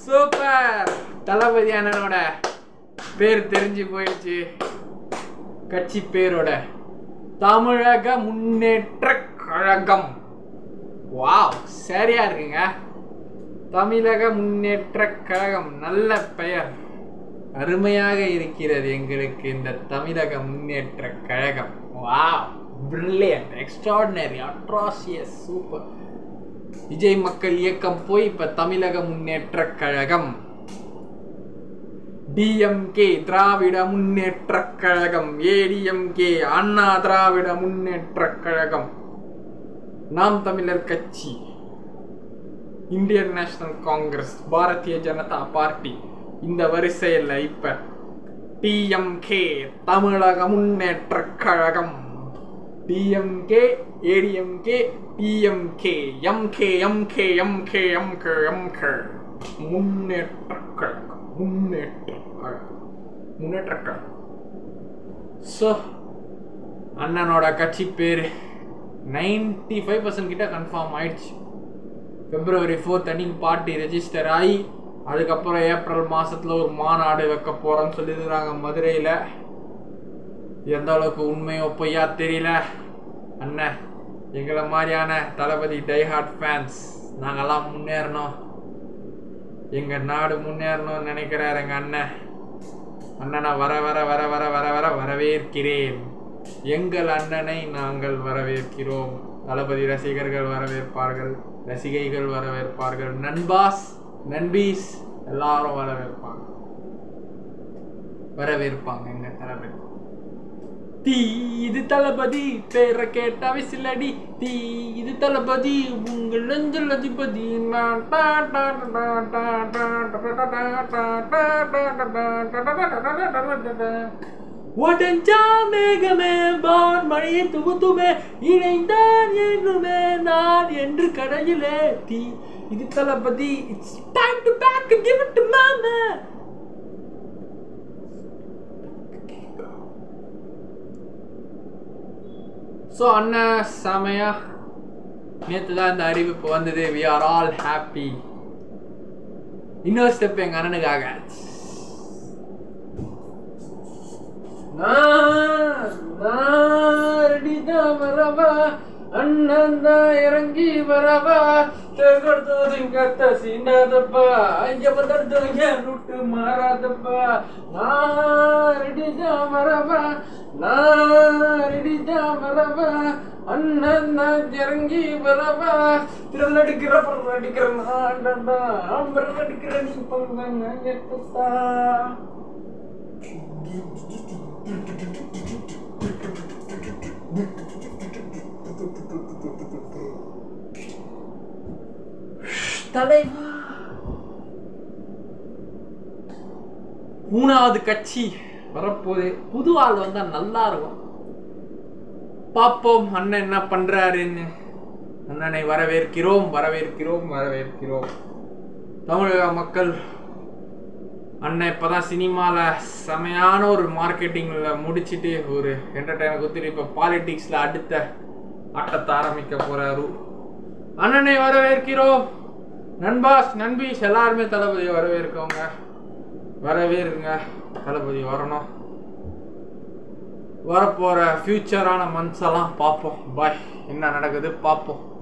Super தளபதி அண்ணனோட பேர் தெரிஞ்சு போயிடுச்சு கட்சி பேரோட தமிழக முன்னேற்ற கழகம் வாவ் சரியா இருக்குங்க தமிழக முன்னேற்ற கழகம் நல்ல பெயர் அருமையாக இருக்கிறது எங்களுக்கு இந்த Tamizhaga Munnetra Kazhagam wow brilliant extraordinary atrocious super Vijay Makkal Iyakkam போய் இப்ப தமிழக முன்னேற்ற கழகம் டிஎம்கே திராவிட முன்னேற்ற கழகம் ஏடிஎம்கே அண்ணா திராவிட முன்னேற்ற கழகம் Naam Tamilar Katchi Indian National Congress Bharatiya Janata party இந்த வரிசையில் இப்ப DMK Tamizhaga Munnetra Kazhagam DMK ADMK DMK MK MK MK MK MK Munnetra Kazhagam Munnetra Kazhagam Munnetra Kazhagam so அண்ணனோட கட்சி பேர் நைன்டி ஃபைவ் பர்சன்ட் கிட்ட கன்ஃபார்ம் ஆயிடுச்சு பிப்ரவரி ஃபோர்த் அன்னைக்கு பார்ட்டி ரெஜிஸ்டர் ஆகி அதுக்கப்புறம் ஏப்ரல் மாசத்துல ஒரு மாநாடு வைக்க போறோம்னு சொல்லியிருக்கிறாங்க மதுரையில் எந்த அளவுக்கு உண்மையோ பொய்யா தெரியல அண்ணன் எங்களை மாதிரியான தளபதி டைஹார்ட் ஃபேன்ஸ் நாங்கெல்லாம் முன்னேறணும் எங்க நாடு முன்னேறணும்னு நினைக்கிறார் எங்க அண்ணன் அண்ணனை வர வர வர வர வர வர வரவேற்கிறேன் எங்கள் அண்ணனை நாங்கள் வரவேற்கிறோம் தளபதி ரசிகர்கள் வரவேற்பார்கள் ரசிகைகள் வரவேற்பார்கள் நண்பாஸ் நண்பீஸ் எல்லாரும் வரவேற்பாங்க வரவேற்பாங்க எங்க தளபதி தீ இது தளபதி பேரை கேட்டா விசிலடி தீ இது தளபதி உங்கள் நெஞ்சல் அதிபதி நான் டா டா டா டா டா டா டா டா டா டா டா டா டா டா டா. ஒடஞ்சா மேகமே வான் மழையை துகுத்துமே இணைந்தான் என்றுமே நான் என்று கடையிலே தீ இது Thalapathy it's time to back give it to மாமா ஸோ அண்ணன் செமையா நேற்று தான் இந்த அறிவிப்பு வந்தது வி ஆர் ஆல் ஹாப்பி இன்னொரு ஸ்டெப் எங்க அண்ணனுக்காக நான் நான் ரெடிதான் வரவா அண்ணன் தான் இறங்கி வரவா கத்த சீனாதப்பா ஐயா வந்தடுத்து ரூட்டு மாறாதப்பா நான் ரெடிதான் வரவா நான் ரெடிதான் வரவா அண்ணன் நான் இறங்கி வரவா திரள் அடிக்கிற பரல் அடிக்கிற நான்டா அம்பரல் அடிக்கிற நீ பண்ண தலைவா மூணாவது கட்சி வரப்போகுது புது ஆள் வந்தா நல்லா இருக்கும் பார்ப்போம் அண்ணன் என்ன பண்றாருன்னு அண்ணனை வரவேற்கிறோம் வரவேற்கிறோம் வரவேற்கிறோம் தமிழக மக்கள் அண்ணன் இப்பதான் சினிமால செமையான ஒரு மார்க்கெட்டிங்ல முடிச்சிட்டு ஒரு என்டர்டைனர் குத்துட்டு இப்ப பாலிடிக்ஸ்ல அடுத்த ஆட்டத்தை ஆரம்பிக்க போறாரு அண்ணனை வரவேற்கிறோம் நண்பாஸ் நண்பீஸ் எல்லாருமே தளபதி வரவேற்கவங்க வரவேறுங்க தளபதி வரணும் வரப்போற ஃபியூச்சரான மந்த்ஸ் எல்லாம் பார்ப்போம் பாய் என்ன நடக்குது பார்ப்போம்